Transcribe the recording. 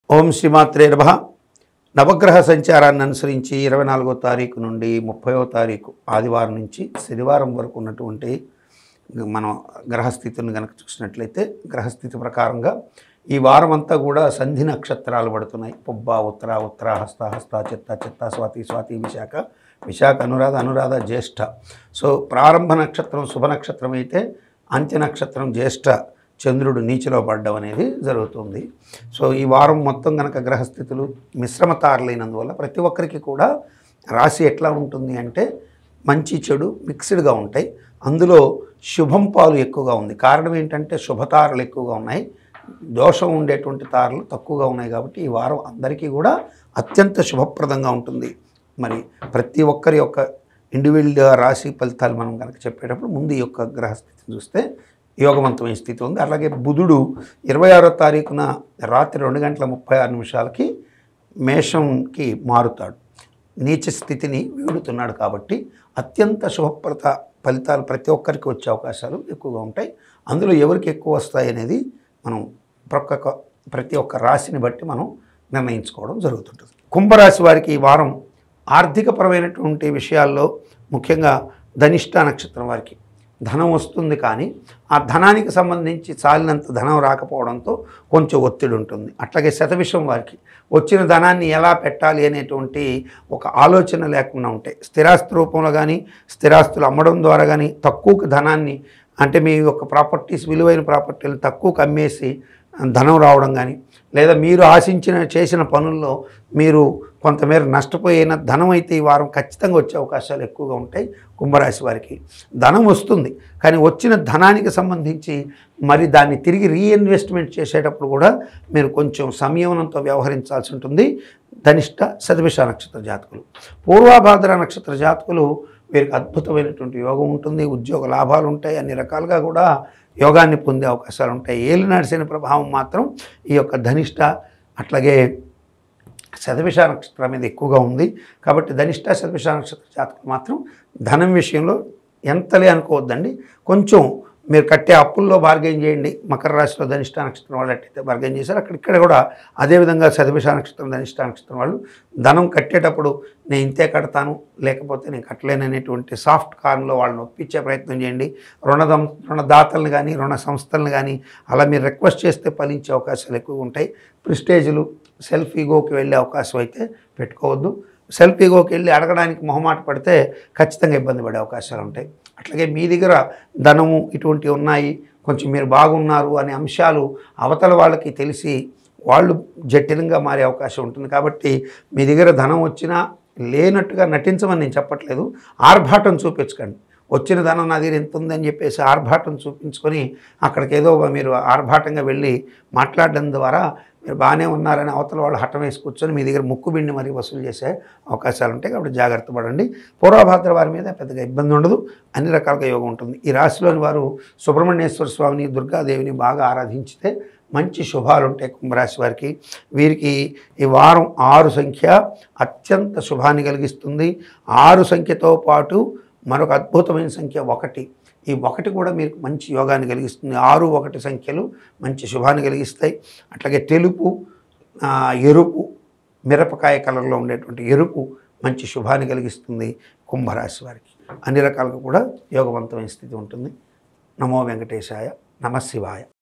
ఓం శ్రీమాత్రే నమ నవగ్రహ సంచారాన్ని అనుసరించి ఇరవై నాలుగో తారీఖు నుండి ముప్పయో తారీఖు ఆదివారం నుంచి శనివారం వరకు ఉన్నటువంటి మనం గ్రహస్థితులను కనుక చూసినట్లయితే గ్రహస్థితి ప్రకారంగా ఈ వారం అంతా కూడా సంధి నక్షత్రాలు పడుతున్నాయి పుబ్బ ఉత్తర ఉత్తర హస్త హస్త చిత్త చిత్త స్వాతి స్వాతి విశాఖ విశాఖ అనురాధ అనురాధ జ్యేష్ఠ సో ప్రారంభ నక్షత్రం శుభ నక్షత్రం అయితే అంత్య నక్షత్రం జ్యేష్ఠ చంద్రుడు నీచిలో పడ్డం అనేది జరుగుతుంది సో ఈ వారం మొత్తం కనుక గ్రహస్థితులు మిశ్రమ తారలైనందువల్ల ప్రతి ఒక్కరికి కూడా రాశి ఎట్లా ఉంటుంది అంటే మంచి చెడు మిక్స్డ్గా ఉంటాయి అందులో శుభం పాలు ఎక్కువగా ఉంది కారణం ఏంటంటే శుభతారలు ఎక్కువగా ఉన్నాయి దోషం ఉండేటువంటి తారలు తక్కువగా ఉన్నాయి కాబట్టి ఈ వారం అందరికీ కూడా అత్యంత శుభప్రదంగా ఉంటుంది మరి ప్రతి ఒక్కరి యొక్క ఇండివిజువల్ రాశి ఫలితాలు మనం కనుక చెప్పేటప్పుడు ముందు ఈ యొక్క గ్రహస్థితిని చూస్తే యోగవంతమైన స్థితి ఉంది అలాగే బుధుడు ఇరవై ఆరో తారీఖున రాత్రి రెండు గంటల ముప్పై ఆరు నిమిషాలకి మేషంకి మారుతాడు నీచ స్థితిని వీడుతున్నాడు కాబట్టి అత్యంత శుభప్రత ఫలితాలు ప్రతి ఒక్కరికి వచ్చే అవకాశాలు ఎక్కువగా ఉంటాయి అందులో ఎవరికి ఎక్కువ వస్తాయి అనేది మనం ప్రొక్క ప్రతి ఒక్క రాశిని బట్టి మనం నిర్ణయించుకోవడం జరుగుతుంటుంది కుంభరాశి వారికి ఈ వారం ఆర్థికపరమైనటువంటి విషయాల్లో ముఖ్యంగా ధనిష్ట నక్షత్రం వారికి ధనం వస్తుంది కానీ ఆ ధనానికి సంబంధించి చాలినంత ధనం రాకపోవడంతో కొంచెం ఒత్తిడి ఉంటుంది అట్లాగే శతవిషం వారికి వచ్చిన ధనాన్ని ఎలా పెట్టాలి అనేటువంటి ఒక ఆలోచన లేకుండా ఉంటాయి స్థిరాస్తి రూపంలో కానీ స్థిరాస్తులు అమ్మడం ద్వారా కానీ తక్కువకు ధనాన్ని అంటే మీ యొక్క ప్రాపర్టీస్ విలువైన ప్రాపర్టీలు తక్కువకు అమ్మేసి ధనం రావడం కానీ లేదా మీరు ఆశించిన చేసిన పనుల్లో మీరు కొంతమేర నష్టపోయిన ధనం అయితే ఈ వారం ఖచ్చితంగా వచ్చే అవకాశాలు ఎక్కువగా ఉంటాయి కుంభరాశి వారికి ధనం వస్తుంది కానీ వచ్చిన ధనానికి సంబంధించి మరి దాన్ని తిరిగి రీఇన్వెస్ట్మెంట్ చేసేటప్పుడు కూడా మీరు కొంచెం సంయమనంతో వ్యవహరించాల్సి ఉంటుంది ధనిష్ట శతభిష నక్షత్ర జాతకులు పూర్వాభాద్ర నక్షత్ర జాతకులు వీరికి అద్భుతమైనటువంటి యోగం ఉంటుంది ఉద్యోగ లాభాలు ఉంటాయి అన్ని రకాలుగా కూడా యోగాన్ని పొందే అవకాశాలు ఉంటాయి ఏలినాడు శని ప్రభావం మాత్రం ఈ యొక్క ధనిష్ట అట్లాగే శతభిష నక్షత్రం మీద ఎక్కువగా ఉంది కాబట్టి ధనిష్ట శతభిష నక్షత్ర జాతకులు మాత్రం ధనం విషయంలో ఎంతలే అనుకోవద్దండి కొంచెం మీరు కట్టే అప్పుల్లో బార్గెన్ చేయండి మకర రాశిలో ధనిష్ట నక్షత్రం వాళ్ళు ఎట్టయితే బార్గెన్ చేశారు అక్కడ ఇక్కడ కూడా అదేవిధంగా శతభిష నక్షత్రం ధనిష్ట నక్షత్రం వాళ్ళు ధనం కట్టేటప్పుడు నేను ఇంతే కడతాను లేకపోతే నేను కట్టలేననేటువంటి సాఫ్ట్ కార్న్లో వాళ్ళని ఒప్పించే ప్రయత్నం చేయండి రుణదం రుణదాతలను కానీ రుణ సంస్థలను కానీ అలా మీరు రిక్వెస్ట్ చేస్తే ఫలించే అవకాశాలు ఎక్కువ ఉంటాయి ప్రిస్టేజ్లు సెల్ఫ్ ఈగోకి వెళ్ళే అవకాశం అయితే పెట్టుకోవద్దు సెల్ఫ్ ఈగోకి వెళ్ళి అడగడానికి మొహమాట పడితే ఖచ్చితంగా ఇబ్బంది పడే అవకాశాలు ఉంటాయి అట్లాగే మీ దగ్గర ధనము ఇటువంటివి ఉన్నాయి కొంచెం మీరు బాగున్నారు అనే అంశాలు అవతల వాళ్ళకి తెలిసి వాళ్ళు జటిలంగా మారే అవకాశం ఉంటుంది కాబట్టి మీ దగ్గర ధనం వచ్చినా లేనట్టుగా నటించమని నేను చెప్పట్లేదు ఆర్భాటం చూపించకండి వచ్చిన ధనం నా దగ్గర ఎంత ఉందని చెప్పేసి ఆర్భాటం చూపించుకొని అక్కడికి ఏదో మీరు ఆర్భాటంగా వెళ్ళి మాట్లాడడం ద్వారా మీరు బాగానే ఉన్నారని అవతల వాళ్ళు హఠం వేసి కూర్చొని మీ దగ్గర ముక్కు బిండి మరీ వసూలు చేసే అవకాశాలు ఉంటాయి కాబట్టి జాగ్రత్త పడండి పూర్వభాద్ర వారి మీద పెద్దగా ఇబ్బంది ఉండదు అన్ని రకాలుగా యోగం ఉంటుంది ఈ రాశిలోని వారు సుబ్రహ్మణ్యేశ్వర స్వామిని దుర్గాదేవిని బాగా ఆరాధించితే మంచి శుభాలు ఉంటాయి కుంభరాశి వారికి వీరికి ఈ వారం ఆరు సంఖ్య అత్యంత శుభాన్ని కలిగిస్తుంది ఆరు సంఖ్యతో పాటు మరొక అద్భుతమైన సంఖ్య ఒకటి ఈ ఒకటి కూడా మీకు మంచి యోగాన్ని కలిగిస్తుంది ఆరు ఒకటి సంఖ్యలు మంచి శుభాన్ని కలిగిస్తాయి అట్లాగే తెలుపు ఆ, ఎరుపు మిరపకాయ కలర్లో ఉండేటువంటి ఎరుపు మంచి శుభాన్ని కలిగిస్తుంది కుంభరాశి వారికి అన్ని రకాలుగా కూడా యోగవంతమైన స్థితి ఉంటుంది నమో వెంకటేశాయ నమ శివాయ